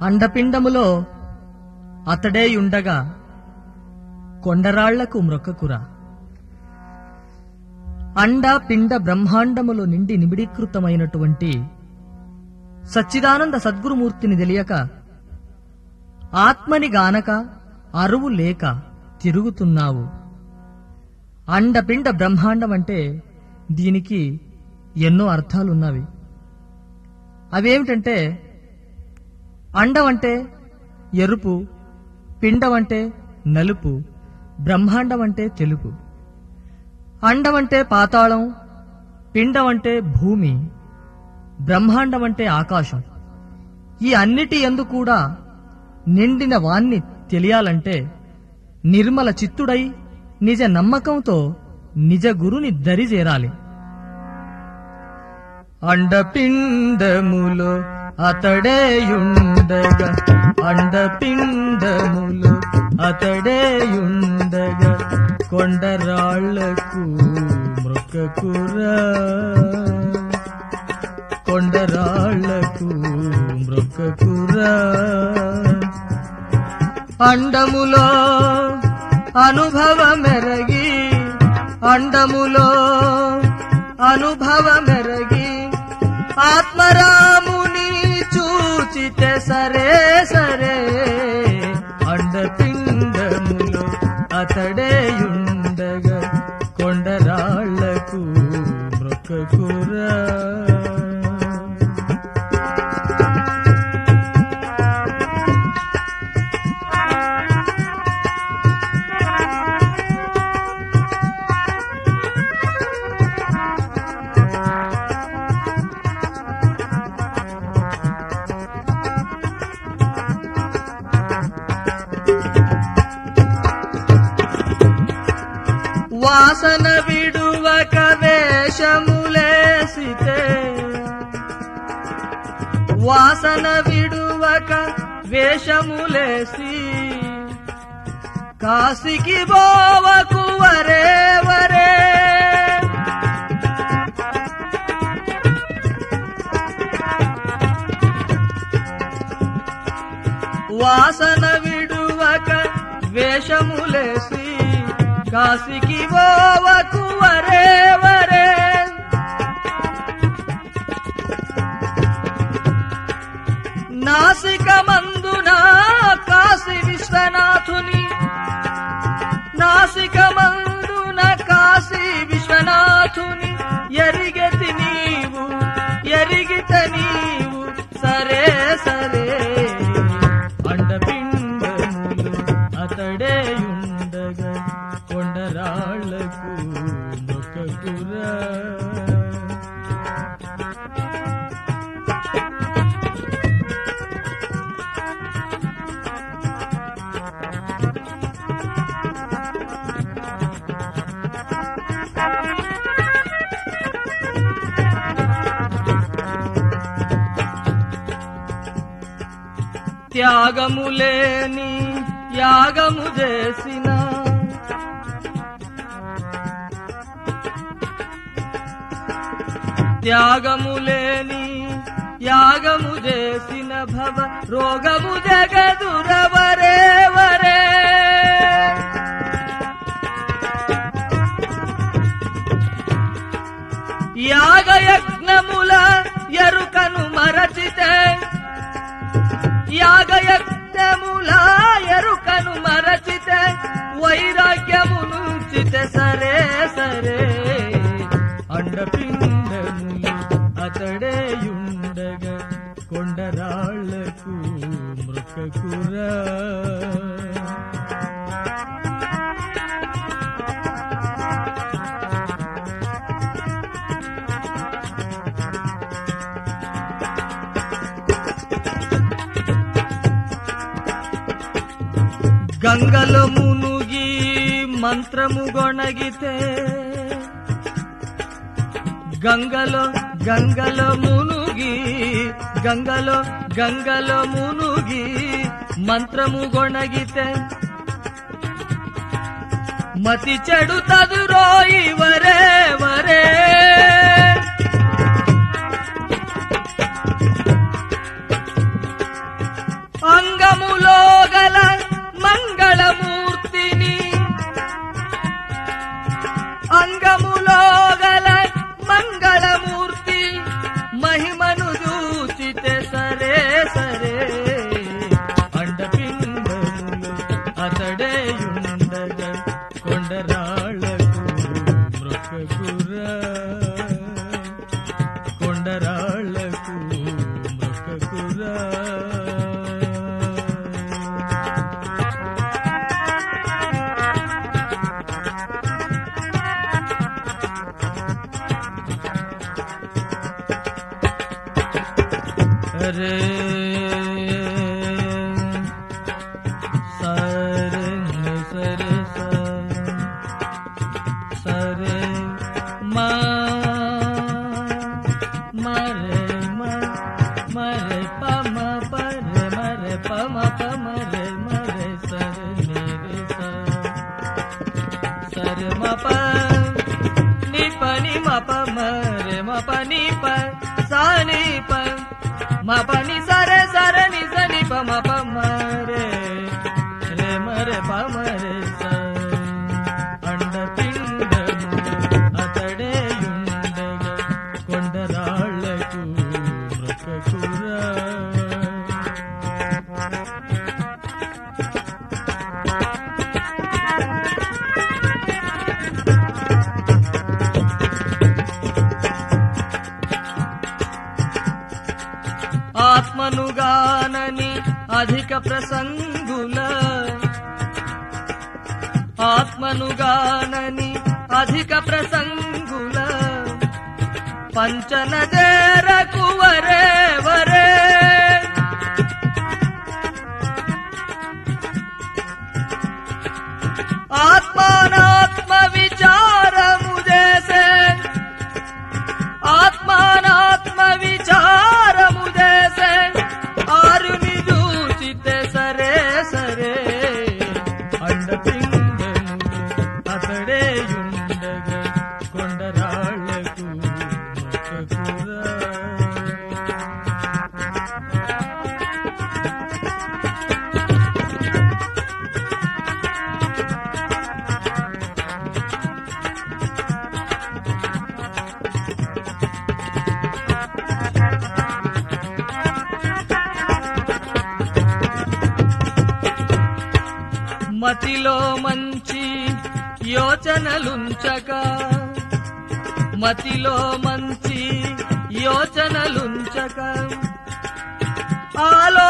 అండపిండములో అతడేయుండగా కొండరాళ్లకు మ్రొక్కకురా అండ పిండ బ్రహ్మాండములో నిండి నిబిడీకృతమైనటువంటి సచ్చిదానంద సద్గురుమూర్తిని తెలియక ఆత్మని గానక అరువు లేక తిరుగుతున్నావు అండపిండ బ్రహ్మాండం అంటే దీనికి ఎన్నో అర్థాలున్నవి అవేమిటంటే అండం అంటే ఎరుపు పిండం అంటే నలుపు బ్రహ్మాండం అంటే తెలుపు అండం అంటే పాతాళం పిండం అంటే భూమి బ్రహ్మాండం అంటే ఆకాశం ఈ అన్నిటి ఎందు కూడా నిండిన వాణ్ణి తెలియాలంటే నిర్మల చిత్తుడై నిజ నమ్మకంతో నిజ గురుని దరిచేరాలి అండపిండములో అతడేయుండగా అండపిండములో అతడేయుండగా కొండరాళ్లకు మృక్కకురా కొండరాళ్లకు మృక్కకురా అండములో అనుభవమెరగి అండములో అనుభవమెరగి ఆత్మరాముని చూచితే సరే సరే అండపిండములో అతడేయుండగా కొండరాళ్లకు మృక్కకురా వాసన విడువక వేషములేసితే వాసన విడువక వేషములేసి కాశీకి బోవకు వరే వరే వాసన విడువక వేషములేసి కాశీకి బోవకు వరే వరే నాసిక మందున కాశీ విశ్వనాథుని నాసిక మందున కాశీ విశ్వనాథుని ఎరిగెతి నీవు ఎరిగిత నీవు సరే సరే అండపిండములు అతడేయుండగా కొండరాళ్లకు మొక్కకురా త్యాగము లేని యాగము చేసిన త్యాగము లేని యాగము చేసిన భవ రోగము జగదురవరే వరే యాగయజ్ఞముల ఎరుకను మరచితే యాగయజ్ఞముల ఎరుకను మరచితే వైరాగ్యము నుంచితే సరే సరే అండపిండములు అతడేయుండగా కొండరాళ్లకు మృక్కకురా గంగలో మునుగి మంత్రము గొణగితే గంగలో గంగలో మునుగి గంగలో గంగలో మునుగి మంత్రము గొణగితే మతి చెడు తదురోయి వరే వరే సరే సరే సరే సరే మా మరే మరే పమ పరే మరే పమ పమరే మరే సరే సరే మప ని పని మప మరే మప ని ప సాని ప మప ని సరే సరే ని సని ప మప మరే రే మరే ప మరే స అండ పిండము అతడే యుండగా కొండరాళ్లకు రొక్కకురా ఆత్మనుగానని అధిక ప్రసంగుల ఆత్మనుగానని అధిక ప్రసంగుల పంచన చేరకు వరే వరే ఆత్మానాత్మ విచారము చేసే ఆత్మానాత్మ విచారము చేసే ఆరుని చూచితే సరే సరే అండపిండము అతడే ఉండగా కొండరాళ్లకు మొక్కకురా. మతిలో మంచి యోచనలుంచక మతిలో మంచి యోచనలుంచక ఆలో